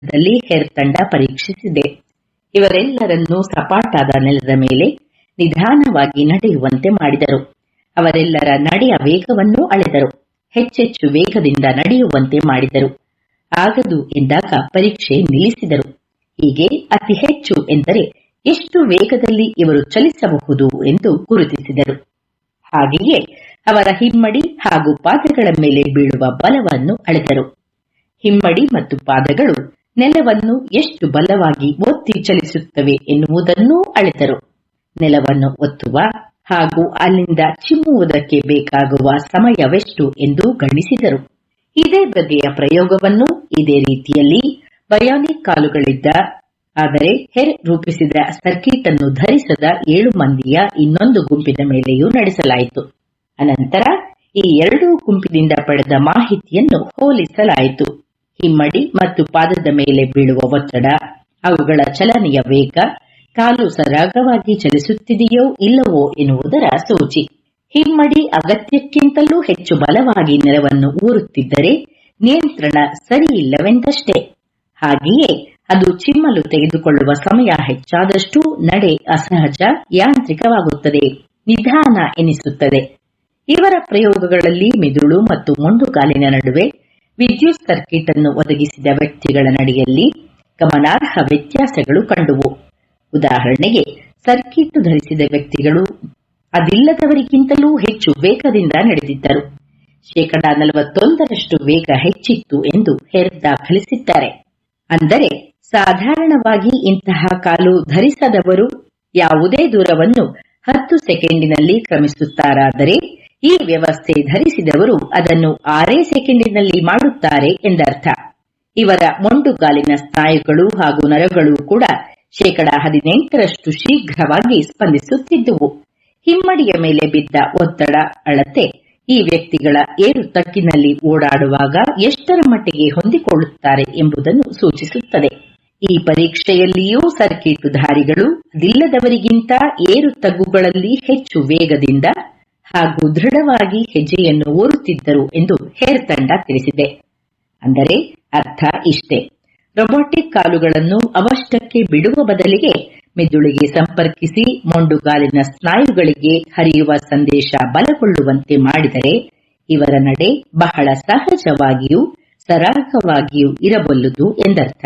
ವೇಗದಲ್ಲಿ ಹೆರ್ ತಂಡ ಪರೀಕ್ಷಿಸಿದೆ ಇವರೆಲ್ಲರನ್ನೂ ಸಪಾಟಾದ ನೆಲದ ಮೇಲೆ ನಿಧಾನವಾಗಿ ನಡೆಯುವಂತೆ ಮಾಡಿದರು ಅವರೆಲ್ಲರ ನಡೆಯ ವೇಗವನ್ನೂ ಅಳೆದರು ಹೆಚ್ಚೆಚ್ಚು ವೇಗದಿಂದ ನಡೆಯುವಂತೆ ಮಾಡಿದರು ಆಗದು ಎಂದಾಗ ಪರೀಕ್ಷೆ ನಿಲ್ಲಿಸಿದರು ಹೀಗೆ ಅತಿ ಹೆಚ್ಚು ಎಂದರೆ ಎಷ್ಟು ವೇಗದಲ್ಲಿ ಇವರು ಚಲಿಸಬಹುದು ಎಂದು ಗುರುತಿಸಿದರು ಹಾಗೆಯೇ ಅವರ ಹಿಮ್ಮಡಿ ಹಾಗೂ ಪಾದಗಳ ಮೇಲೆ ಬೀಳುವ ಬಲವನ್ನು ಅಳೆದರು ಹಿಮ್ಮಡಿ ಮತ್ತು ಪಾದಗಳು ನೆಲವನ್ನು ಎಷ್ಟು ಬಲವಾಗಿ ಒತ್ತಿ ಚಲಿಸುತ್ತವೆ ಎನ್ನುವುದನ್ನೂ ಅಳೆದರು ನೆಲವನ್ನು ಒತ್ತುವ ಹಾಗೂ ಅಲ್ಲಿಂದ ಚಿಮ್ಮುವುದಕ್ಕೆ ಬೇಕಾಗುವ ಸಮಯವೆಷ್ಟು ಎಂದು ಗಣಿಸಿದರು ಇದೇ ಬಗೆಯ ಪ್ರಯೋಗವನ್ನು ಇದೇ ರೀತಿಯಲ್ಲಿ ಬಯೋನಿಕ್ ಕಾಲುಗಳಿದ್ದ ಆದರೆ ಹೆರ್ ರೂಪಿಸಿದ ಸರ್ಕಿಟ್ ಅನ್ನು ಧರಿಸದ ಏಳು ಮಂದಿಯ ಇನ್ನೊಂದು ಗುಂಪಿನ ಮೇಲೆಯೂ ನಡೆಸಲಾಯಿತು ಅನಂತರ ಈ ಎರಡೂ ಗುಂಪಿನಿಂದ ಪಡೆದ ಮಾಹಿತಿಯನ್ನು ಹೋಲಿಸಲಾಯಿತು ಹಿಮ್ಮಡಿ ಮತ್ತು ಪಾದದ ಮೇಲೆ ಬೀಳುವ ಒತ್ತಡ ಅವುಗಳ ಚಲನೆಯ ವೇಗ ಕಾಲು ಸರಾಗವಾಗಿ ಚಲಿಸುತ್ತಿದೆಯೋ ಇಲ್ಲವೋ ಎನ್ನುವುದರ ಸೂಚಿ ಹಿಮ್ಮಡಿ ಅಗತ್ಯಕ್ಕಿಂತಲೂ ಹೆಚ್ಚು ಬಲವಾಗಿ ನೆಲವನ್ನು ಊರುತ್ತಿದ್ದರೆ ನಿಯಂತ್ರಣ ಸರಿಯಿಲ್ಲವೆಂದಷ್ಟೇ ಹಾಗೆಯೇ ಅದು ಚಿಮ್ಮಲು ತೆಗೆದುಕೊಳ್ಳುವ ಸಮಯ ಹೆಚ್ಚಾದಷ್ಟೂ ನಡೆ ಅಸಹಜ ಯಾಂತ್ರಿಕವಾಗುತ್ತದೆ ನಿಧಾನ ಎನಿಸುತ್ತದೆ ಇವರ ಪ್ರಯೋಗಗಳಲ್ಲಿ ಮಿದುಳು ಮತ್ತು ಮೊಂಡುಗಾಲಿನ ನಡುವೆ ವಿದ್ಯುತ್ ಸರ್ಕಿಟ್ ಅನ್ನು ಒದಗಿಸಿದ ವ್ಯಕ್ತಿಗಳ ನಡೆಯಲ್ಲಿ ಗಮನಾರ್ಹ ವ್ಯತ್ಯಾಸಗಳು ಕಂಡುವು ಉದಾಹರಣೆಗೆ ಸರ್ಕಿಟ್ ಧರಿಸಿದ ವ್ಯಕ್ತಿಗಳು ಅದಿಲ್ಲದವರಿಗಿಂತಲೂ ಹೆಚ್ಚು ವೇಗದಿಂದ ನಡೆದಿದ್ದರು ಶೇಕಡಾ ನಲವತ್ತೊಂದರಷ್ಟು ವೇಗ ಹೆಚ್ಚಿತ್ತು ಎಂದು ಹೆರ್ ದಾಖಲಿಸಿದ್ದಾರೆ ಅಂದರೆ ಸಾಧಾರಣವಾಗಿ ಇಂತಹ ಕಾಲು ಧರಿಸದವರು ಯಾವುದೇ ದೂರವನ್ನು ಹತ್ತು ಸೆಕೆಂಡಿನಲ್ಲಿ ಕ್ರಮಿಸುತ್ತಾರಾದರೆ ಈ ವ್ಯವಸ್ಥೆ ಧರಿಸಿದವರು ಅದನ್ನು ಆರೇ ಸೆಕೆಂಡಿನಲ್ಲಿ ಮಾಡುತ್ತಾರೆ ಎಂದರ್ಥ ಇವರ ಮೊಂಡುಗಾಲಿನ ಸ್ನಾಯುಗಳು ಹಾಗೂ ನರಗಳು ಕೂಡ ಶೇಕಡಾ ಹದಿನೆಂಟರಷ್ಟು ಶೀಘ್ರವಾಗಿ ಸ್ಪಂದಿಸುತ್ತಿದ್ದುವು ಹಿಮ್ಮಡಿಯ ಮೇಲೆ ಬಿದ್ದ ಒತ್ತಡ ಅಳತೆ ಈ ವ್ಯಕ್ತಿಗಳ ಏರು ತಗ್ಗಿನಲ್ಲಿ ಓಡಾಡುವಾಗ ಎಷ್ಟರ ಮಟ್ಟಿಗೆ ಹೊಂದಿಕೊಳ್ಳುತ್ತಾರೆ ಎಂಬುದನ್ನು ಸೂಚಿಸುತ್ತದೆ ಈ ಪರೀಕ್ಷೆಯಲ್ಲಿಯೂ ಸರ್ಕಿಟ್ ಧಾರಿಗಳು ಅದಿಲ್ಲದವರಿಗಿಂತ ಏರು ತಗ್ಗುಗಳಲ್ಲಿ ಹೆಚ್ಚು ವೇಗದಿಂದ ಹಾಗೂ ದೃಢವಾಗಿ ಹೆಜ್ಜೆಯನ್ನು ಓರುತ್ತಿದ್ದರು ಎಂದು ಹೇರ್ ತಂಡ ತಿಳಿಸಿದೆ ಅಂದರೆ ಅರ್ಥ ಇಷ್ಟೇ ರೊಬೊಟಿಕ್ ಕಾಲುಗಳನ್ನು ಅವಷ್ಟಕ್ಕೆ ಬಿಡುವ ಬದಲಿಗೆ ಮೆದುಳಿಗೆ ಸಂಪರ್ಕಿಸಿ ಮೊಂಡುಗಾಲಿನ ಸ್ನಾಯುಗಳಿಗೆ ಹರಿಯುವ ಸಂದೇಶ ಬಲಗೊಳ್ಳುವಂತೆ ಮಾಡಿದರೆ ಇವರ ನಡೆ ಬಹಳ ಸಹಜವಾಗಿಯೂ ಸರಾಗವಾಗಿಯೂ ಇರಬಲ್ಲುದು ಎಂದರ್ಥ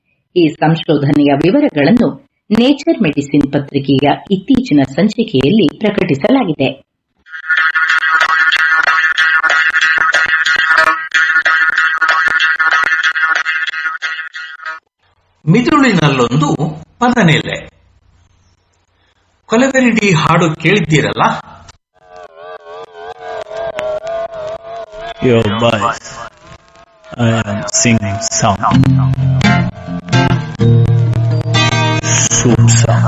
ಈ ಸಂಶೋಧನೆಯ ವಿವರಗಳನ್ನು ನೇಚರ್ ಮೆಡಿಸಿನ್ ಪತ್ರಿಕೆಯ ಇತ್ತೀಚಿನ ಸಂಚಿಕೆಯಲ್ಲಿ ಪ್ರಕಟಿಸಲಾಗಿದೆ ಮಿದುಳಿನಲ್ಲೊಂದು ಪದನೆಲೆ ಕೊಲೆವೆರಿಡಿ ಹಾಡು ಕೇಳಿದ್ದೀರಲ್ಲ Your voice. I am singing song. Soup song.